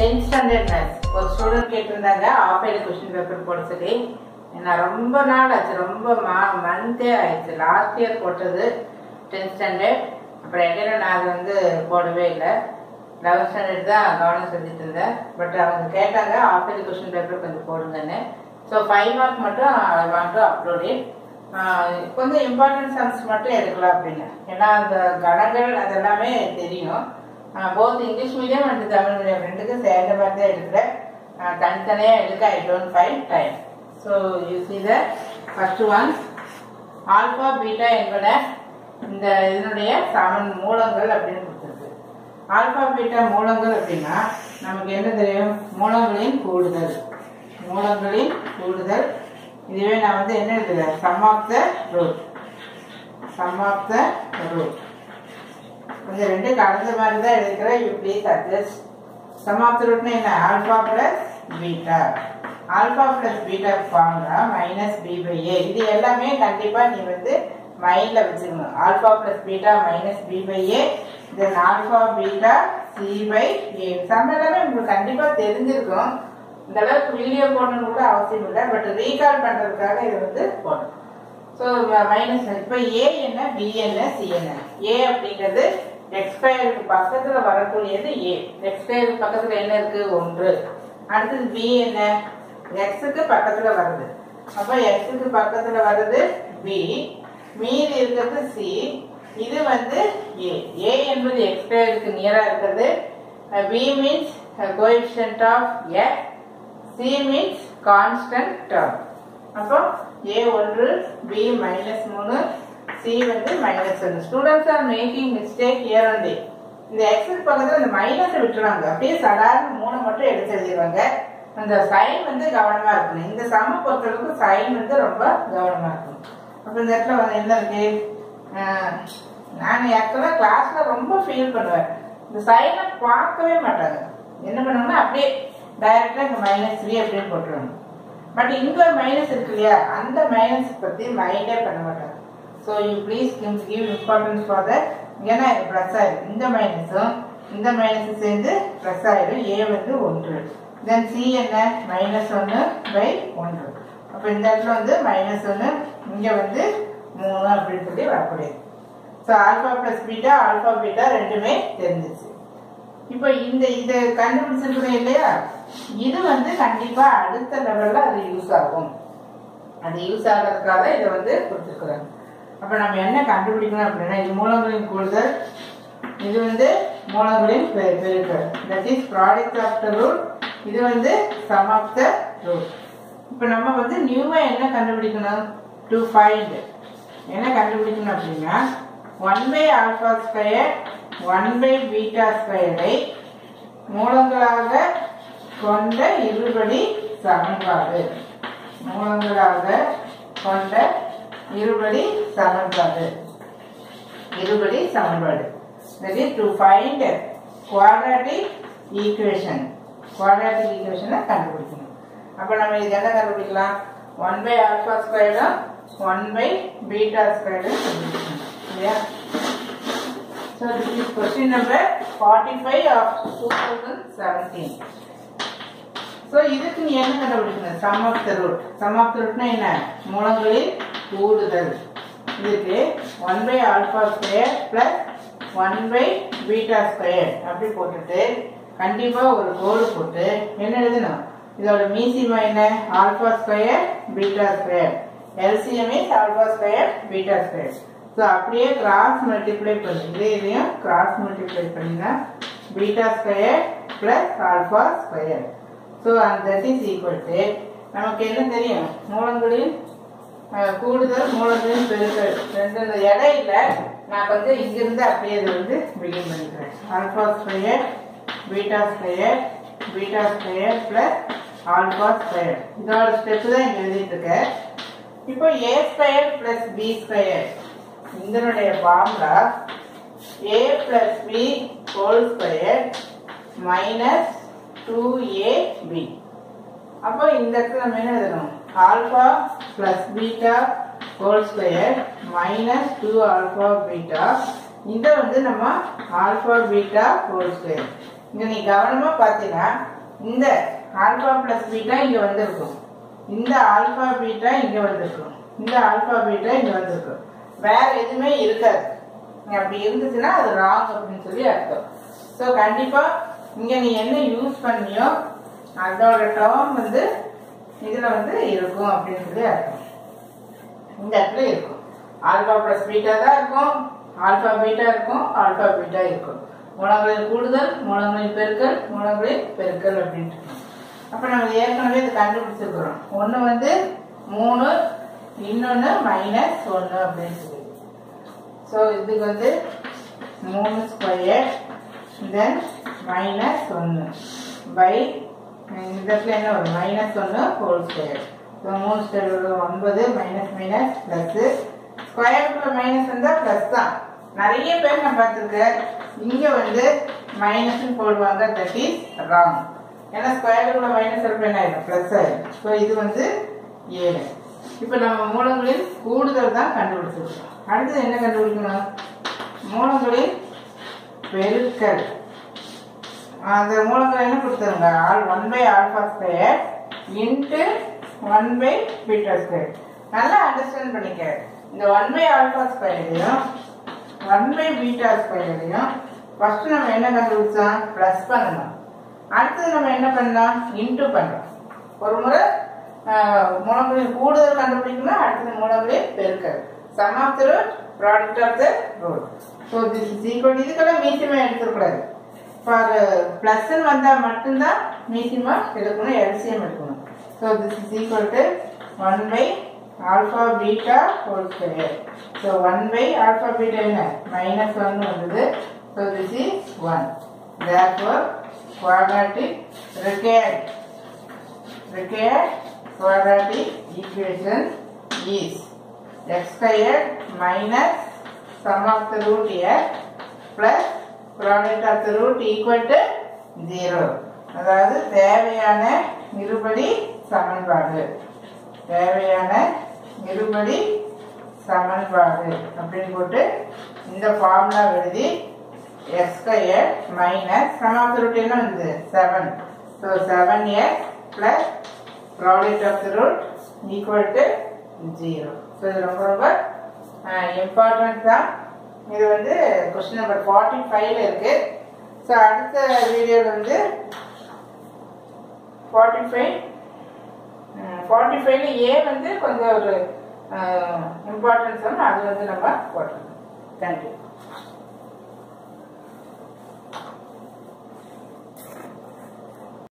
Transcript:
Tenth standard maths ஒரு student கேட்டிருந்தாங்க half yearly question paper போட சொல்லி நான் ரொம்ப நாள் ஆச்சு ரொம்ப மா மந்தே ஆயிடுச்சு லாஸ்ட் இயர் போட்டது டென்த் ஸ்டாண்டர்ட் அப்புறம் இடையில நான் அது வந்து போடவே இல்லை லெவன்த் ஸ்டாண்டர்ட் தான் கவனம் செஞ்சுட்டு இருந்தேன் பட் அவங்க கேட்டாங்க ஆஃப் இயர்லி கொஸ்டின் பேப்பர் கொஞ்சம் போடுங்கன்னு ஸோ ஃபைவ் மார்க் மட்டும் I want to upload it கொஞ்சம் இம்பார்ட்டன்ட் சம்ஸ் மட்டும் எடுக்கலாம் அப்படின்னு ஏன்னா அந்த கணங்கள் அதெல்லாமே தெரியும் both English medium and Tamil medium ரெண்டுக்கும் சேர்ந்த மாதிரி தான் எடுக்கிறேன் ஆஹ் தனித்தனியாக எடுக்க I don't find time so you see the first one alpha beta என்பன இந்த இதனுடைய சமன் மூலங்கள் அப்படின்னு கொடுத்துருக்கு ஆல்பா பீட்டா மூலங்கள் அப்படின்னா நமக்கு என்ன தெரியும் மூலங்களின் கூடுதல் மூலங்களின் கூடுதல் இதுவே நான் வந்து என்ன எழுதுறேன் sum of the root sum of the root கொஞ்சம் ரெண்டு கலந்த மாதிரி தான் எழுதிக்கிறேன் you please adjust sum of the ரூட்னா என்ன alpha plus beta alpha plus beta formula minus B by A இது எல்லாமே கண்டிப்பா நீ வந்து மைண்ட்ல வச்சுக்கணும் alpha plus beta minus B by A then alpha beta C by A sum எல்லாமே உங்களுக்கு கண்டிப்பா தெரிஞ்சிருக்கும் இந்த அளவுக்கு வீடியோ போடணும்னு கூட அவசியம் இல்லை பட் ரீகால் பண்றதுக்காக இது வந்து போடணும் ஸோ மைனஸ் இப்போ ஏ என்ன பி என்ன சி என்ன ஏ அப்படிங்கிறது எக்ஸ்பயருக்கு பக்கத்துல வரக்கூடியது ஏ எக்ஸ்பயருக்கு பக்கத்துல என்ன இருக்கு ஒன்று அடுத்தது பி என்ன எக்ஸுக்கு பக்கத்துல வருது அப்போ எக்ஸுக்கு பக்கத்துல வருது பி மீதி இருக்கிறது சி இது வந்து ஏ ஏ என்பது எக்ஸ்பயருக்கு நியரா இருக்கிறது B means coefficient of X C means constant term அப்போ ஏ ஒன்று பி மைனஸ் மூணு சி வந்து மைனஸ் ஒன்று students are making mistake year one day இந்த எக்ஸுக்கு பக்கத்தில் இந்த மைனஸை விட்டுருவாங்க அப்படியே சாதாரண மூணை மட்டும் எடுத்து எழுதிடுவாங்க அந்த சைன் வந்து கவனமா இருக்கணும் இந்த சம பொறுத்தளவுக்கு சைன் வந்து ரொம்ப கவனமா இருக்கணும் அப்போ இந்த இடத்துல வந்து என்ன இருக்கு ஆஹ், நான் ஆக்சுவலாக கிளாஸ்ல ரொம்ப ஃபீல் பண்ணுவேன் இந்த சைனை பார்க்கவே மாட்டாங்க என்ன பண்ணுவாங்கன்னா அப்படியே டைரக்டா இங்க மைனஸ் த்ரீ அப்படின்னு போட்டுருவாங்க பட் இங்க ஒரு மைனஸ் இருக்கு இல்லையா அந்த மைனஸ் பத்தி மைண்டே பண்ண மாட்டாங்க so you please give importance for that ஏன்னா இது ப்ளஸ் ஆயிடும் இந்த மைனஸும் இந்த மைனஸும் சேர்ந்து ப்ளஸ் ஆயிடும் ஏ வந்து ஒன்று தென் சி என்ன மைனஸ் ஒன்று பை ஒன்று அப்போ இந்த இடத்துல வந்து மைனஸ் ஒன்று இங்கே வந்து மூணு அப்படின்னு சொல்லி வரக்கூடியது so alpha plus beta alpha beta ரெண்டுமே தெரிஞ்சிச்சு இப்போ இந்த இதை கண்டுபிடிச்சிருக்கிறோம் இல்லையா இது வந்து கண்டிப்பா அடுத்த லெவல்ல அது யூஸ் ஆகும் அது யூஸ் ஆகிறதுக்காக இதை வந்து கொடுத்துருக்குறாங்க அப்ப நம்ம என்ன கண்டுபிடிக்கணும் அப்படின்னா இது மூலங்களின் கூடுதல் இது வந்து மூலங்களின் பெ- பெருக்கல் that is product of the root இது வந்து சம் ஆஃப் த ரூட் இப்போ நம்ம வந்து நியூவா என்ன கண்டுபிடிக்கணும் டு ஃபைண்ட் என்ன கண்டுபிடிக்கணும் அப்படின்னா one by alpha square one by beta ஸ்கொயரை மூலங்களாக கொண்ட இருபடி சமன்பாடு மூலங்களாக கொண்ட இருபடி சமன்பாடு இருபடி சமன்பாடு that is to find quadratic equation quadratic equation கண்டுபிடிக்கணும் அப்ப நம்ம இது என்ன கண்டுபிடிக்கலாம் ஒன் பை ஆல்பா ஸ்கொயரும் ஒன் பை பீட்டா ஸ்கொயரும் கண்டுபிடிக்கணும் இல்லையா So this is question number 45 of 2017. So இதுக்கு நீ என்ன கண்டுபிடிக்கணும் sum of the root sum of the ரூட்னா என்ன மூலங்களில் கூடுதல் இதுக்கு one by alpha square plus one by beta square அப்படி போட்டுட்டு கண்டிப்பா ஒரு கோடு போட்டு என்ன எழுதணும் இதோட மீசிமா என்ன alpha square beta square LCM is alpha square beta square so அப்படியே கிராஸ் மல்டிப்ளை பண்ணு இதே இதையும் கிராஸ் மல்டிப்ளை பண்ணினா beta square plus alpha square so அந்த தட் இஸ் ஈக்குவல் டு நமக்கு என்ன தெரியும் மூலங்களின் அஹ், கூடுதல் மூலங்களின் பெருக்கல் ரெண்டு இந்த இடையில நான் வந்து இங்கிருந்து அப்படியே இது வந்து பிகின் பண்ணிக்கிறேன் alpha square beta square beta square plus alpha square இதோட ஸ்டெப் தான் இங்க எழுதிட்டு இருக்கேன் இப்போ A square plus B square இதனுடைய formula A plus B whole square minus two A B அப்போ இந்த இடத்துல நம்ம என்ன எழுதணும் alpha plus beta whole square minus two alpha beta இதை வந்து நம்ம ஆல்பா பீட்டா ஹோல் ஸ்கொயர் இங்க நீ கவனமா பார்த்தீங்கன்னா இந்த ஆல்பா பிளஸ் பீட்டா இங்கே வந்திருக்கும் இந்த ஆல்பா பீட்டா இங்கே வந்திருக்கும் இந்த ஆல்பா பீட்டா இங்கே வந்திருக்கும் வேற எதுவுமே இருக்காது அப்படி இருந்துச்சுன்னா அது ராங் அப்படின்னு சொல்லி அர்த்தம் ஸோ கண்டிப்பாக இங்கே நீ என்ன யூஸ் பண்ணியோ அதோட டேர்ம் வந்து இதில் வந்து இருக்கும் அப்படின்னு சொல்லி அர்த்தம் இந்த இடத்துல இருக்கும் ஆல்பா பிளஸ் பீட்டா தான் இருக்கும் ஆல்பா பீட்டா இருக்கும் ஆல்பா பீட்டா இருக்கும் மூலங்களில் கூடுதல் மூலங்களில் பெருக்கல் மூலங்களில் பெருக்கல் அப்படின்ட்டு இருக்கும் அப்போ நம்ம ஏற்கனவே இது கண்டுபிடிச்சிருக்கிறோம் ஒன்று வந்து மூணு இன்னொன்று மைனஸ் ஒன்று அப்படின்னு சொல்லி ஸோ இதுக்கு வந்து மூணு ஸ்கொயர் தென் மைனஸ் ஒன்று பை இந்த இடத்துல என்ன வரும் மைனஸ் ஒன்று ஹோல் ஸ்கொயர் ஸோ மூணு ஸ்கொயர் வரும் ஒன்பது மைனஸ் மைனஸ் ப்ளஸ்ஸு ஸ்கொயருக்குள்ள மைனஸ் வந்தால் ப்ளஸ் தான் நிறைய பேர் நான் பார்த்துருக்கேன் இங்கே வந்து மைனஸ்னு போடுவாங்க தட் இஸ் ராங் ஏன்னா ஸ்கொயருக்குள்ள மைனஸ் இருப்ப என்ன ஆயிடும் ப்ளஸ் ஆயிடும் ஸோ இது வந்து ஏழு இப்போ நம்ம மூலங்களில் கூடுதல் தான் கண்டுபிடிச்சிருக்கோம் அடுத்தது என்ன கண்டுபிடிக்கணும் மூலங்களில் பெருக்கல் அந்த மூலங்கள் என்ன கொடுத்துருங்க all one by alpha square into one by beta square நல்லா அண்டர்ஸ்டாண்ட் பண்ணிக்க இந்த ஒன் பை ஆல்பா ஸ்கொயரையும் ஒன் பை பீட்டா ஸ்கொயரையும் ஃபர்ஸ்ட் நம்ம என்ன கண்டுபிடிச்சோம் ப்ளஸ் பண்ணணும் அடுத்தது நம்ம என்ன பண்ணலாம் இன்ட்டு பண்ணலாம் ஒரு முறை மூலங்களில் கூடுதல் கண்டுபிடிக்கணும் அடுத்தது மூலங்களில் பெருக்கல் sum of the root product of the root so this is equal இதுக்கெல்லாம் மீசியமாக எடுத்துக்கூடாது ஃபார் ப்ளஸ்ன்னு வந்தால் மட்டும்தான் மீசியமாக எடுக்கணும் எல்சிஎம் எடுக்கணும் so this is equal to one by alpha beta whole square so one by alpha beta என்ன மைனஸ் ஒன் வந்தது so this is one therefore quadratic required required quadratic equation is x squared minus sum of the root x plus product of the root equal to 0 அதாவது தேவையான இருபடி சமன்பாடு தேவையான இருபடி சமன்பாடு அப்படின்னு போட்டு இந்த ஃபார்முலா எழுதி x squared minus sum of the root என்ன வந்து 7 so 7x plus product of the root equal to 0 so இது ரொம்ப ரொம்ப இம்பார்ட்டன்ட் தான் இது வந்து கொஸ்டின் நம்பர் ஃபார்ட்டி ஃபைவ்ல இருக்கு ஸோ அடுத்த வீடியோவில் வந்து ஃபார்ட்டி ஃபைவ் ஃபார்ட்டி ஃபைவ்ல ஏ வந்து கொஞ்சம் ஒரு இம்பார்ட்டன்ஸ் அது வந்து நம்ம போட்டுருக்கோம் தேங்க்யூ